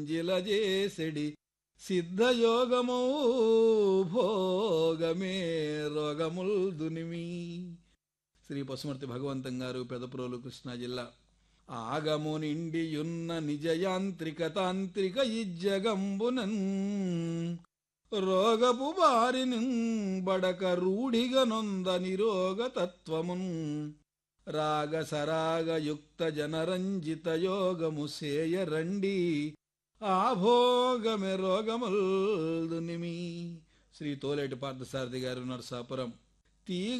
జిలజేసెడి సిద్ధయోగమౌ భోగమే రోగముల్ దునిమి శ్రీ పశుమర్తి భగవంతం గారు పెదప్రోలు కృష్ణా జిల్లా ఆగము నిండియున్న నిజయాంత్రిక తాంత్రిక ఇజ్జగంబునన్ రోగపు బారిని బడక రూఢిగ నొంద నిరోగ తత్వమున్ రాగ సరాగ యుక్త జనరంజిత యోగము సేయ రండి ఆభోగమె రోగముల్దునిమి శ్రీ తోలేటి పార్థసారథి గారు నరసాపురం తీగ